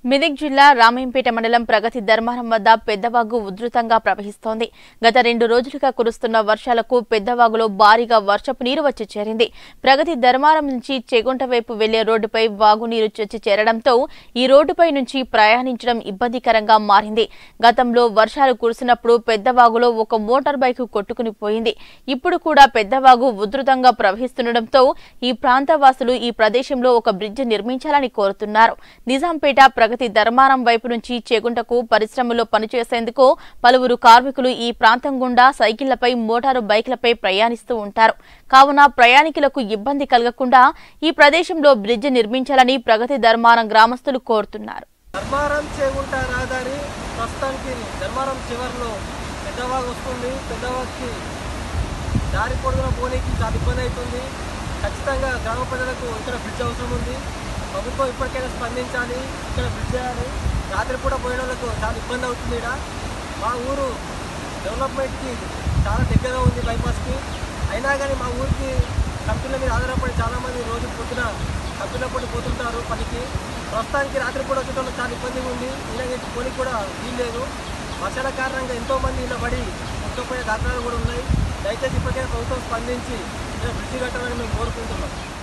మెదక్ జిల్లా రామేంపేట మండలం ప్రగతి ధర్మారం వద్ద పెద్దవాగు ఉధృతంగా ప్రవహిస్తోంది గత రెండు రోజులుగా కురుస్తున్న వర్షాలకు పెద్దవాగులో భారీగా వర్షపు నీరు వచ్చి చేరింది ప్రగతి ధర్మారం నుంచి చెగుంట వైపు వెళ్లే రోడ్డుపై వాగునీరు వచ్చి చేరడంతో ఈ రోడ్డుపై నుంచి ప్రయాణించడం ఇబ్బందికరంగా మారింది గతంలో వర్షాలు కురిసినప్పుడు పెద్దవాగులో ఒక మోటార్ బైక్ కొట్టుకుని పోయింది ఇప్పుడు కూడా పెద్దవాగు ఉధృతంగా ప్రవహిస్తుండటంతో ఈ ప్రాంత వాసులు ఈ ప్రదేశంలో ఒక బ్రిడ్జ్ నిర్మించాలని కోరుతున్నారు నిజాంపేట ప్రగతి ధర్మారం వైపు నుంచి చేగుంటకు పరిశ్రమలో పనిచేసేందుకు పలువురు కార్మికులు ఈ ప్రాంతం గుండా సైకిళ్లపై మోటారు బైక్లపై ప్రయాణిస్తూ ఉంటారు కావున ప్రయాణికులకు ఇబ్బంది కలగకుండా ఈ ప్రదేశంలో బ్రిడ్జ్ నిర్మించాలని ప్రగతి ధర్మారం గ్రామస్తులు కోరుతున్నారు ధర్మారం చేగుంట రహదారి ప్రస్తుతానికి ధర్మారం చివరిలో పెద్దవాగు వస్తుంది పెద్దవాగుకి దారి పొడుగున పోనీకి చాలా ఇబ్బంది అవుతుంది ఖచ్చితంగా గ్రామ ప్రజలకు ఇక్కడ బ్రిడ్జ్ అవసరం ఉంది ప్రభుత్వం ఇప్పటికైనా స్పందించాలి ఇక్కడ బ్రిడ్జ్ చేయాలి రాత్రిపూట పోయిన వాళ్ళకు చాలా ఇబ్బంది అవుతుంది ఇక్కడ మా ఊరు డెవలప్మెంట్కి చాలా దగ్గరగా ఉంది బైపాస్కి అయినా కానీ మా ఊరికి కంపెనీల మీద ఆధారపడి చాలామంది రోజు పొద్దున కంపెనీల పడి పోతుంటారు పనికి ప్రస్తుతానికి రాత్రిపూట వచ్చేటప్పుడు చాలా ఇబ్బందిగా ఉంది ఇలాగ పోనీ కూడా వీల్లేదు వర్షాల కారణంగా ఎంతోమంది ఇలా పడి ముక్కపోయే దాఖలాలు కూడా ఉన్నాయి దయచేసి ఇప్పటికైనా ప్రభుత్వం స్పందించి ఇలా బ్రిడ్జి కట్టాలని మేము కోరుకుంటున్నాం